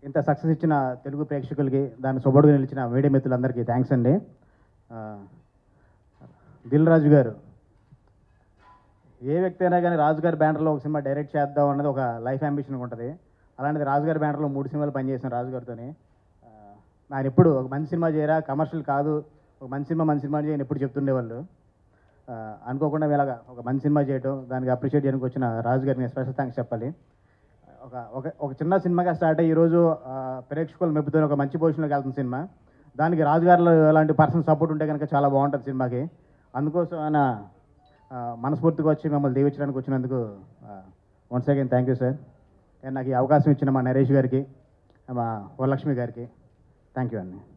ఇంత సక్సెస్ ఇచ్చిన తెలుగు ప్రేక్షకులకి దాన్ని సొబడుగా నిలిచిన మీడియా మిత్రులందరికీ థ్యాంక్స్ అండి ఆ, దిల్ రాజు గారు ఏ వ్యక్తి అయినా కానీ రాజుగారి బ్యానర్లో ఒక సినిమా డైరెక్ట్ చేద్దాం అన్నది ఒక లైఫ్ అంబిషన్ ఉంటుంది అలాంటిది రాజుగారి బ్యానర్లో మూడు సినిమాలు పనిచేసిన రాజుగారితోని ఆ, ఆయన ఎప్పుడు ఒక మంచి సినిమా చేయరా కమర్షియల్ కాదు ఒక మంచి సినిమా మంచి సినిమా చేయని ఎప్పుడు చెప్తుండేవాళ్ళు ఆ, అనుకోకుండా ఇలాగా ఒక మంచి సినిమా చేయడం దానికి అప్రిషియేట్ చేయడానికి వచ్చిన రాజు గారికి స్పెషల్ థ్యాంక్స్ చెప్పాలి ఒక ఒక ఒక చిన్న సినిమాగా స్టార్ట్ అయ్యి ఈరోజు ఆ, ప్రేక్షకులు మెప్పుతో ఒక మంచి పొజిషన్లోకి వెళ్తున్న సినిమా దానికి రాజుగారిలో అలాంటి పర్సన్ సపోర్ట్ ఉంటే కనుక చాలా బాగుంటుంది సినిమాకి అందుకోసం ఆయన ఆ, మనస్ఫూర్తిగా వచ్చి మిమ్మల్ని దీవించడానికి వచ్చినందుకు once again thank you sir and నాకు ఈ అవకాశం ఇచ్చిన మా నరేష్ గారికి మా వరలక్ష్మి గారికి థ్యాంక్ యూ అండి